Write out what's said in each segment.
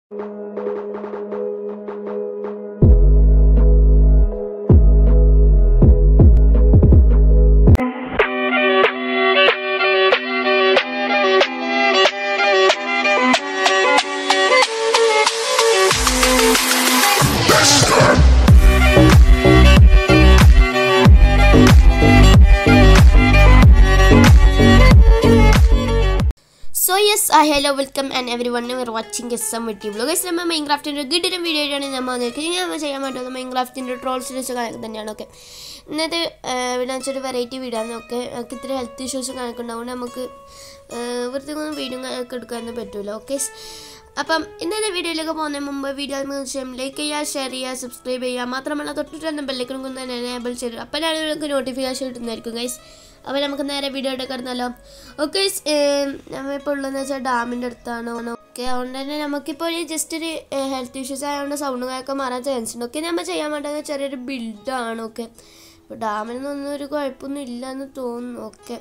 so yes I hello welcome and everyone were watching S M വെട്ടി bloggers നമ്മൾ mine ക്രാഫ്റ്റിൻ്റെ ഗിഡിലും video ആയിട്ടാണ് നമ്മൾ വന്നിരിക്കുന്നത് നമ്മൾ ചെയ്യാൻ പറ്റുന്നത് മൈൻ ക്രാഫ്റ്റിൻ്റെ ട്രോൾസ് ഇഷ്യൂസ് കണക്ക് തന്നെയാണ് ഓക്കെ ഇന്നത്തെ പിന്നെ വെച്ചൊരു വെറൈറ്റി വീഡിയോ ആണ് ഓക്കെ നമുക്ക് ഇത്തിരി ഹെൽത്ത് ഇഷ്യൂസ് കണക്കുണ്ടാവുകൊണ്ട് നമുക്ക് വെറുതെ ഒന്നും വീഡിയോ ഒക്കെ എടുക്കാനൊന്നും പറ്റില്ല ഓക്കെ അപ്പം ഇന്നത്തെ വീഡിയോയിലേക്ക് പോകുന്നതിന് മുമ്പ് വീഡിയോ തീർച്ചയായും ലൈക്ക് ചെയ്യുക ഷെയർ ചെയ്യുക സബ്സ്ക്രൈബ് ചെയ്യുക മാത്രമല്ല തൊട്ടിട്ട് ബെല്ലൈക്കനും ഒന്ന് തന്നെ എനേബിൾ ചെയ്തു അപ്പോഴാണ് നിങ്ങൾക്ക് നോട്ടിഫിക്കേഷൻ കിട്ടുന്നതായിരിക്കും ഗൈസ് അപ്പോൾ നമുക്ക് നേരെ വീഡിയോ എടുക്കാറുണ്ടല്ലോ ഓക്കെ നമ്മളിപ്പോൾ ഉള്ളതെന്ന് വെച്ചാൽ ഡാമിൻ്റെ അടുത്താണ് ഓക്കെ അതുകൊണ്ട് തന്നെ നമുക്കിപ്പോൾ ഒരു ജസ്റ്റ് ഒരു ഹെൽത്ത് ഇഷ്യൂസ് ആയതുകൊണ്ട് സൗണ്ട് ഒക്കെ മാറാൻ ചാൻസ് ഉണ്ട് ഓക്കെ നമ്മൾ ചെയ്യാൻ വേണ്ടത് ചെറിയൊരു ബിൽഡാണ് ഓക്കെ അപ്പോൾ ഡാമിനൊന്നും ഒരു കുഴപ്പമൊന്നും ഇല്ല എന്ന് തോന്നുന്നു ഓക്കെ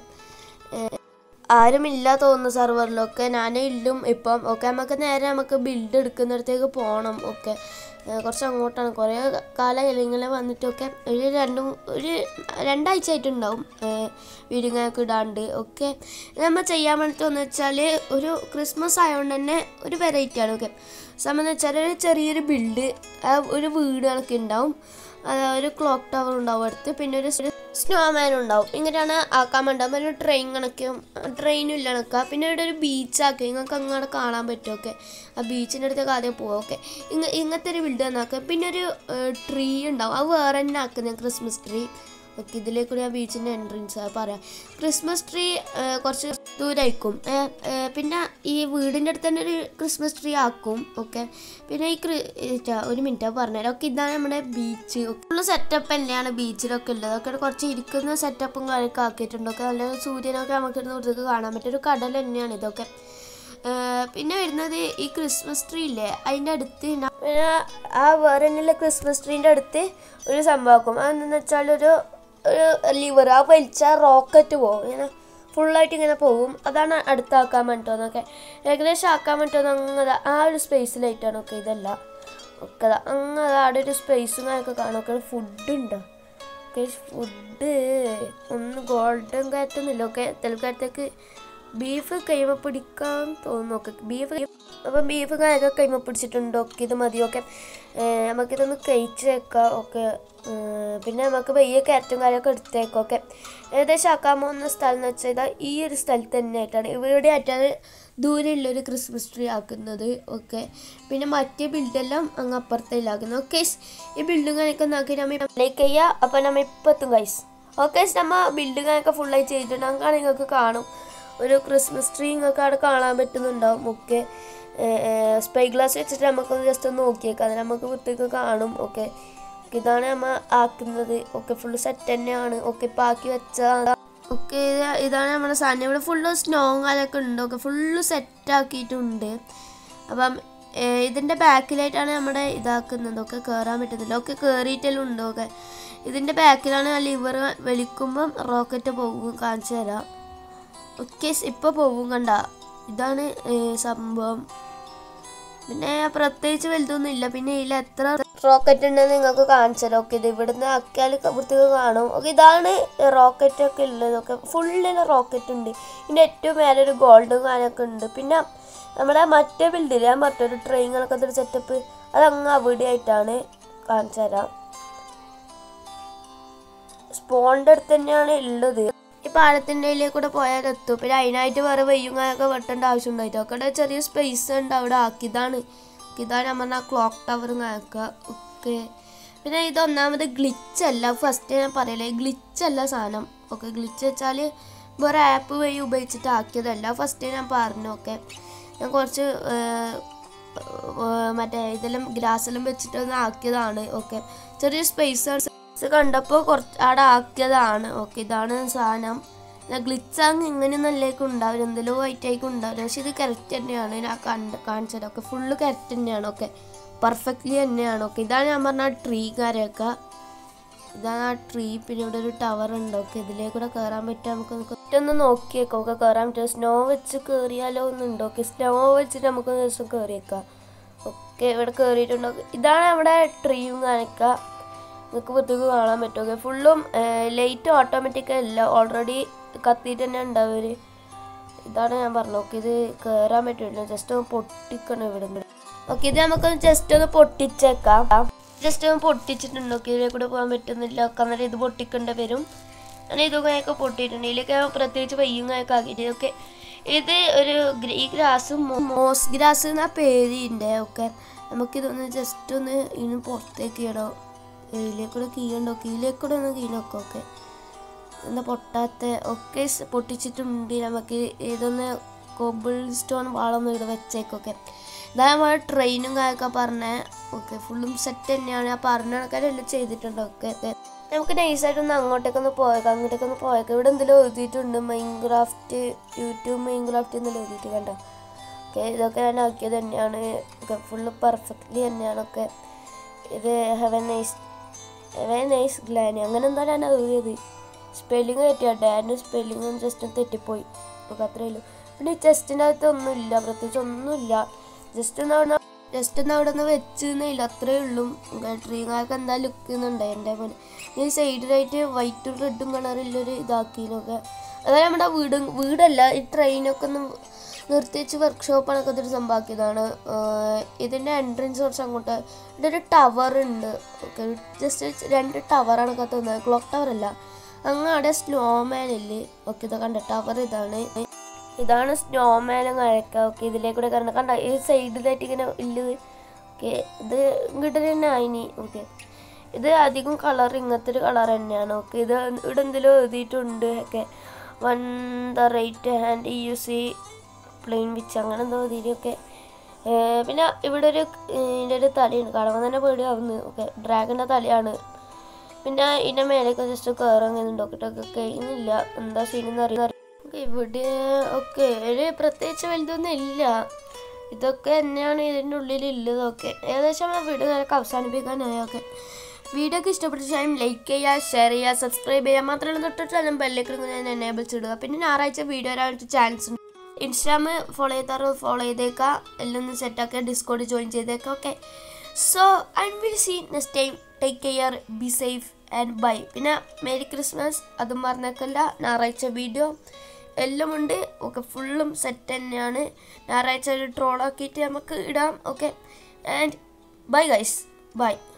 ആരുമില്ല തോന്നുന്നു സെർവറിലൊക്കെ ഞാനേ ഇല്ലും ഇപ്പം ഓക്കെ നമുക്ക് നേരെ നമുക്ക് ബിൽഡ് എടുക്കുന്നിടത്തേക്ക് പോകണം ഓക്കെ കുറച്ച് അങ്ങോട്ടാണ് കുറേ കാലം ഇങ്ങനെ വന്നിട്ടൊക്കെ ഒരു രണ്ടും ഒരു രണ്ടാഴ്ച ആയിട്ടുണ്ടാവും വീഡിയോയൊക്കെ ഇടാണ്ട് ഓക്കെ നമ്മൾ ചെയ്യാൻ വേണ്ടിയിട്ടെന്ന് വെച്ചാൽ ഒരു ക്രിസ്മസ് ആയതുകൊണ്ട് തന്നെ ഒരു വെറൈറ്റി ആണ് ഓക്കെ സംബന്ധം വെച്ചാൽ ഒരു ചെറിയൊരു ബിൽഡ് ഒരു വീട് കണക്ക് ഉണ്ടാവും ഒരു ക്ലോക്ക് ടവർ ഉണ്ടാവും അടുത്ത് പിന്നെ ഒരു സ്നോമാൻ ഉണ്ടാവും ഇങ്ങനെയാണ് ആക്കാൻ വേണ്ടാവും പിന്നെ ഒരു ട്രെയിൻ കണക്കും ട്രെയിനും ഇല്ല കണക്കുക പിന്നെ ഇവിടെ ഒരു ബീച്ചാക്കി നിങ്ങൾക്ക് അങ്ങോട്ട് കാണാൻ പറ്റും ഓക്കെ ആ ബീച്ചിൻ്റെ അടുത്തേക്ക് ആദ്യം പോവാം ഓക്കെ ഇങ്ങ ഇങ്ങനത്തെ ഒരു ബിൽഡ് തന്നാക്കുക പിന്നെ ഒരു ട്രീ ഉണ്ടാവും അത് വേറെ തന്നെ ആക്കുന്നത് ക്രിസ്മസ് ട്രീ ഓക്കെ ഇതിലേക്കൂടി ആ ബീച്ചിൻ്റെ എൻട്രൻസ് പറയാം ക്രിസ്മസ് ട്രീ കുറച്ച് ദൂരമായിരിക്കും പിന്നെ ഈ വീടിൻ്റെ അടുത്ത് തന്നെ ഒരു ക്രിസ്മസ് ട്രീ ആക്കും ഓക്കെ പിന്നെ ഈ ഒരു മിനിറ്റ് പറഞ്ഞുതരാം ഓക്കെ ഇതാണ് നമ്മുടെ ബീച്ച് ഫുള്ള് സെറ്റപ്പ് തന്നെയാണ് ബീച്ചിലൊക്കെ ഉള്ളത് ഒക്കെ കുറച്ച് ഇരിക്കുന്ന സെറ്റപ്പും കാര്യമൊക്കെ ആക്കിയിട്ടുണ്ട് ഒക്കെ നല്ല സൂര്യനൊക്കെ നമുക്ക് ഇവിടുത്തേക്ക് കാണാൻ പറ്റും ഒരു കടൽ തന്നെയാണ് ഇതൊക്കെ പിന്നെ വരുന്നത് ഈ ക്രിസ്മസ് ട്രീ ഇല്ലേ അതിൻ്റെ അടുത്ത് പിന്നെ ആ വേറെ തന്നെയുള്ള ക്രിസ്മസ് ട്രീൻ്റെ അടുത്ത് ഒരു സംഭവമാക്കും അതെന്താണെന്ന് വെച്ചാൽ ഒരു ഒരു ലിവർ ആ വലിച്ചാൽ റോക്കറ്റ് പോകും ഇങ്ങനെ ഫുള്ളായിട്ട് ഇങ്ങനെ പോകും അതാണ് അടുത്താക്കാൻ പറ്റുമെന്നൊക്കെ ഏകദേശം ആക്കാൻ പറ്റുമെന്ന് അങ്ങനെ ആ ഒരു സ്പേസിലായിട്ടാണ് ഒക്കെ ഇതല്ല ഒക്കെ അങ്ങനെ അവിടെ ഒരു സ്പേസും കാര്യമൊക്കെ കാണും ഒക്കെ ഫുഡ് ഉണ്ടോ ഓക്കെ ഫുഡ് ഒന്ന് ഗോൾഡൻ കയറ്റുന്നില്ല ഓക്കെ തൽക്കാലത്തേക്ക് ബീഫ് കൈമ പിടിക്കാൻ തോന്നുന്നു ഒക്കെ ബീഫ് അപ്പം ബീഫ് കാര്യമൊക്കെ കൈമ പിടിച്ചിട്ടുണ്ട് ഒക്കെ ഇത് മതിയൊക്കെ നമുക്കിതൊന്ന് കഴിച്ച് വെക്കാം ഒക്കെ പിന്നെ നമുക്ക് വലിയ കയറ്റം കാര്യമൊക്കെ എടുത്തേക്കാം ഒക്കെ ഏകദേശം ആക്കാൻ പോകുന്ന സ്ഥലം എന്ന് വെച്ചാൽ ഇതാ ഈ ഒരു സ്ഥലത്ത് തന്നെ ആയിട്ടാണ് ഇവിടെ ആയിട്ടാണ് ദൂരെയുള്ളൊരു ക്രിസ്മസ് ട്രീ ആക്കുന്നത് ഓക്കെ പിന്നെ മറ്റേ ബിൽഡെല്ലാം അങ്ങ് അപ്പുറത്തേലാക്കുന്നത് ഓക്കെ ഈ ബിൽഡിങ്ങൊക്കെ നോക്കി നമ്മൾ ലൈക്ക് ചെയ്യുക അപ്പോൾ നമ്മൾ ഇപ്പം എത്തും ഗൈസ് ഓക്കെ നമ്മൾ ബിൽഡിങ്ങൊക്കെ ഫുള്ളായി ചെയ്തിട്ടുണ്ട് അങ്ങനെ നിങ്ങൾക്ക് കാണും ഒരു ക്രിസ്മസ് ട്രീ നിങ്ങൾക്ക് അവിടെ കാണാൻ പറ്റുന്നുണ്ടാവും ഒക്കെ സ്പൈ ഗ്ലാസ് വെച്ചിട്ട് നമുക്കൊന്ന് ജസ്റ്റ് ഒന്ന് നോക്കിയേക്കാം നമുക്ക് വൃത്തിക്ക് കാണും ഓക്കെ ഇതാണ് നമ്മൾ ആക്കുന്നത് ഒക്കെ ഫുള്ള് സെറ്റ് തന്നെയാണ് ഒക്കെ ഇപ്പം ആക്കി വെച്ച ഓക്കെ ഇതാണ് നമ്മുടെ സാധനം ഇവിടെ ഫുള്ള് സ്നോ കാലൊക്കെ ഉണ്ട് ഒക്കെ ഫുള്ള് സെറ്റ് ആക്കിയിട്ടുണ്ട് അപ്പം ഇതിൻ്റെ ബാക്കിലായിട്ടാണ് നമ്മുടെ ഇതാക്കുന്നത് ഒക്കെ കയറാൻ പറ്റുന്നില്ല ഒക്കെ കയറിയിട്ടെല്ലാം ഉണ്ട് ഒക്കെ ഇതിൻ്റെ ബാക്കിലാണ് ലിവർ വലിക്കുമ്പം റോക്കറ്റ് പോകും കാണിച്ചു തരാം ഒക്കെ ഇപ്പോൾ പോകും കണ്ട ഇതാണ് സംഭവം പിന്നെ പ്രത്യേകിച്ച് വലുതൊന്നും ഇല്ല പിന്നെ ഇതിൽ എത്ര റോക്കറ്റ് ഉണ്ടെന്ന് നിങ്ങൾക്ക് കാണിച്ചാലോ ഓക്കെ ഇത് ഇവിടുന്ന് ആക്കിയാൽ വൃത്തിക്ക് കാണും ഓക്കെ ഇതാണ് റോക്കറ്റ് ഒക്കെ ഉള്ളത് ഒക്കെ ഫുള്ളിൽ റോക്കറ്റ് ഉണ്ട് ഇതിൻ്റെ ഏറ്റവും മേലെ ഒരു ഗോൾഡും കാര്യമൊക്കെ ഉണ്ട് പിന്നെ നമ്മുടെ മറ്റേ ബിൽഡിൽ മറ്റൊരു ട്രെയിൻ കണക്കത്തെ ഒരു സെറ്റപ്പ് അത് അങ്ങ് അവിടെ ആയിട്ടാണ് കാണിച്ചു തരാം സ്പോണിൻ്റെ അടുത്ത് തന്നെയാണ് ഉള്ളത് ഈ പാലത്തിൻ്റെ ഇതിലേക്ക് കൂടെ പോയാൽ എത്തും പിന്നെ അതിനായിട്ട് വേറെ വെയ്യുങ്ങാനൊക്കെ വെട്ടേണ്ട ആവശ്യം ഉണ്ടായിട്ട് ഒക്കെ ചെറിയ സ്പേസ് ഉണ്ട് അവിടെ ആക്കിയതാണ് ഇതാണ് ഞാൻ പറഞ്ഞ ക്ലോക്ക് ടവർ ആക്കുക ഒക്കെ പിന്നെ ഇത് ഒന്നാമത് ഗ്ലിച്ച് അല്ല ഫസ്റ്റ് ഞാൻ പറയലേ ഗ്ലിച്ച് അല്ല സാധനം ഓക്കെ ഗ്ലിച്ച് വെച്ചാൽ വേറെ ആപ്പ് വഴി ഉപയോഗിച്ചിട്ട് ആക്കിയതല്ല ഫസ്റ്റ് ഞാൻ പറഞ്ഞു ഓക്കെ ഞാൻ കുറച്ച് മറ്റേ ഇതെല്ലാം ഗ്രാസെല്ലാം വെച്ചിട്ടൊന്ന് ആക്കിയതാണ് ഓക്കെ ചെറിയ സ്പേസ് കണ്ടപ്പോൾ കുറച്ച് അവിടെ ആക്കിയതാണ് ഓക്കെ ഇതാണ് സാധനം ഗ്ലിച്ചാങ് ഇങ്ങനെയൊന്നല്ലേക്ക് ഉണ്ടാവില്ല എന്തെല്ലോ വൈറ്റായിരിക്കും ഉണ്ടാവില്ല പക്ഷെ ഇത് കറക്റ്റ് തന്നെയാണ് ഞാൻ കണ്ട് കാണിച്ചത് ഒക്കെ ഫുള്ള് കറക്റ്റ് തന്നെയാണ് ഓക്കെ പെർഫെക്റ്റ്ലി തന്നെയാണ് ഓക്കെ ഇതാണ് ഞാൻ പറഞ്ഞ ട്രീ കാര്യമൊക്കെ ഇതാണ് ആ ട്രീ പിന്നെ ഇവിടെ ഒരു ടവർ ഉണ്ട് ഓക്കെ ഇതിലേക്കൂടെ കയറാൻ പറ്റും നമുക്ക് നമുക്ക് ഒന്ന് നോക്കിയേക്കാം ഒക്കെ കയറാൻ പറ്റും സ്നോ വെച്ച് കയറിയാലോ എന്നുണ്ട് ഓക്കെ സ്നോ വെച്ചിട്ട് നമുക്ക് ദിവസം കയറിയേക്കാം ഓക്കെ ഇവിടെ കയറിയിട്ടുണ്ടോ ഇതാണ് നമ്മുടെ ട്രീയും കാണിക്കുക നിങ്ങൾക്ക് പുറത്തേക്ക് കാണാൻ പറ്റും ഓക്കെ ഫുള്ളും ലൈറ്റ് ഓട്ടോമാറ്റിക് അല്ല ഓൾറെഡി കത്തിയിട്ട് തന്നെ ഉണ്ടാവർ ഇതാണ് ഞാൻ പറഞ്ഞത് ഓക്കെ ഇത് കയറാൻ പറ്റില്ല ജസ്റ്റ് ഒന്ന് പൊട്ടിക്കണം ഇവിടെ നിന്ന് ഓക്കെ ഇത് നമുക്കൊന്ന് ജസ്റ്റ് ഒന്ന് പൊട്ടിച്ചേക്കാം ജസ്റ്റ് ഒന്ന് പൊട്ടിച്ചിട്ടുണ്ട് ഓക്കെ ഇതിലെ കൂടെ പോകാൻ പറ്റുന്നില്ല ഒക്കെ അന്നേരം ഇത് പൊട്ടിക്കേണ്ടി വരും അങ്ങനെ ഇതൊക്കെ പൊട്ടിയിട്ടുണ്ട് ഇതിലേക്ക് പ്രത്യേകിച്ച് വയ്യുങ്ങയൊക്കെ ആക്കിയിട്ട് ഇതൊക്കെ ഇത് ഒരു ഗ്ര- ഈ ഗ്രാസ് മോസ് ഗ്രാസ് എന്ന പേരിൻ്റെ ഒക്കെ നമുക്കിതൊന്ന് ജസ്റ്റ് ഒന്ന് ഇന്ന് പുറത്തേക്ക് ഇടോ ഇതിലേക്കൂടെ കീഴണ്ടോ ഇതിലേക്കൂടെ ഒന്ന് കീഴൊക്കെ ഓക്കെ എന്താ പൊട്ടാത്ത ഒക്കെ സ് പൊട്ടിച്ചിട്ടുണ്ട് നമുക്ക് ഇതൊന്ന് കോബിൾ സ്റ്റോൺ വാളൊന്നും ഇവിടെ വെച്ചേക്കൊക്കെ ഇതാ നമ്മൾ ട്രെയിനും കാര്യമൊക്കെ പറഞ്ഞ ഓക്കെ ഫുള്ളും സെറ്റ് തന്നെയാണ് ഞാൻ പറഞ്ഞ കണക്കാരെല്ലാം ചെയ്തിട്ടുണ്ട് ഓക്കെ നമുക്ക് നൈസായിട്ടൊന്ന് അങ്ങോട്ടേക്കൊന്ന് പോയേക്കാം അങ്ങോട്ടേക്കൊന്ന് പോയേക്കാം ഇവിടെ എന്തെങ്കിലും എഴുതിയിട്ടുണ്ട് മൈൻക്രാഫ്റ്റ് യൂട്യൂബ് മൈൻക്രാഫ്റ്റ് എന്തെങ്കിലും എഴുതിയിട്ട് കണ്ടോ ഓക്കെ ഇതൊക്കെ ഞാൻ ആക്കിയത് തന്നെയാണ് ഒക്കെ ഫുള്ള് പെർഫെക്റ്റ്ലി തന്നെയാണ് ഒക്കെ ഇത് ഹെവൻ നൈസ് ഹെവൻ നൈസ് ഗ്ലാനി അങ്ങനെ എന്താ ഞാൻ എഴുതിയത് സ്പെല്ലിങ് തെറ്റിയാട്ടെ എൻ്റെ സ്പെല്ലിങ്ങും ജസ്റ്റ് തെറ്റിപ്പോയി നമുക്ക് അത്രയേ ഉള്ളൂ പിന്നെ ഈ ചെസ്റ്റിൻ്റെ അകത്ത് ഒന്നുമില്ല പ്രത്യേകിച്ച് ഒന്നുമില്ല ജസ്റ്റ് ഒന്ന് അവിടെ ജസ്റ്റ് ഒന്ന് അവിടെ നിന്ന് വെച്ചില്ല അത്രേ ഉള്ളൂ ട്രീങ്ങൾക്ക് എന്താ ലുക്ക് എന്നുണ്ട് എൻ്റെ പോലെ ഈ സൈഡിലായിട്ട് വൈറ്റും റെഡും കളറിലൊരു ഇതാക്കിയതൊക്കെ അതായത് നമ്മുടെ വീട് വീടല്ല ഈ ട്രെയിനൊക്കെ ഒന്ന് നിർത്തി വെച്ച് വർക്ക്ഷോപ്പ് കണക്കത്തെ ഒരു സംഭവമാക്കിയതാണ് ഇതിൻ്റെ എൻട്രൻസ് കുറച്ച് അങ്ങോട്ട് ഇവിടെ ഒരു ടവർ ഉണ്ട് ഓക്കെ ജസ്റ്റ് രണ്ട് ടവറാണ് കത്തുന്നത് ക്ലോക്ക് ടവർ അല്ല അങ്ങ് അവിടെ സ്നോമാൻ ഇല്ലേ ഓക്കെ ഇതാ കണ്ട ടവർ ഇതാണ് ഇതാണ് സ്നോമാനും കഴിക്കുക ഓക്കെ ഇതിലേക്കൂടെ കാരണം കണ്ട ഈ സൈഡിലായിട്ട് ഇങ്ങനെ ഇല്ലത് ഓക്കെ ഇത് ഇങ്ങോട്ട് തന്നെ ആയിനി ഓക്കെ ഇത് അധികം കളർ ഇങ്ങനത്തെ ഒരു കളർ തന്നെയാണ് ഓക്കെ ഇത് ഇവിടെ എന്തെങ്കിലും എഴുതിയിട്ടുണ്ട് ഒക്കെ one the right hand you see plain which അങ്ങനെ എന്തോ എഴുതിയൊക്കെ പിന്നെ ഇവിടെ ഒരു ഇതിൻ്റെ ഒരു തലയുണ്ട് കാണുമ്പോൾ തന്നെ പേടിയാവുന്നു ഓക്കെ ഡ്രാഗൻ്റെ തലയാണ് പിന്നെ ഇതിൻ്റെ മേലേക്ക് ജസ്റ്റ് കയറാൻ നോക്കിയിട്ടൊക്കെ കഴിയുന്നില്ല എന്താ സീനെന്ന് അറിയാം ഇവിടെ ഒക്കെ ഒരു പ്രത്യേകിച്ച് വലുതൊന്നും ഇല്ല ഇതൊക്കെ തന്നെയാണ് ഇതിൻ്റെ ഉള്ളിൽ ഉള്ളതൊക്കെ ഏകദേശം നമ്മുടെ വീഡിയോ നിനക്ക് അവസാനിപ്പിക്കാനായി ഒക്കെ വീഡിയോ ഒക്കെ ഇഷ്ടപ്പെട്ട ശേഷം ലൈക്ക് ചെയ്യുക ഷെയർ ചെയ്യുക സബ്സ്ക്രൈബ് ചെയ്യുക മാത്രമല്ല തൊട്ടിട്ട് ബെല്ലേക്ക് ഞാൻ എനേബിൾസ് ഇടുക പിന്നെ ഞായറാഴ്ച വീഡിയോ വരാനായിട്ട് ചാൻസ് ഉണ്ട് ഇൻസ്റ്റാഗ്രാം ഫോളോ ചെയ്താറോ ഫോളോ ചെയ്തേക്കാം എല്ലാം ഒന്ന് സെറ്റാക്കുക ഡിസ്കോഡ് ജോയിൻ ചെയ്തേക്കാം okay so I will see next time take care be safe and bye പിന്നെ മേരി ക്രിസ്മസ് അതും പറഞ്ഞേക്കല്ല ഞായറാഴ്ച വീഡിയോ എല്ലാം ഉണ്ട് ഓക്കെ ഫുള്ളും സെറ്റ് തന്നെയാണ് ഞായറാഴ്ച ഒരു ട്രോളാക്കിയിട്ട് നമുക്ക് ഇടാം okay and bye guys by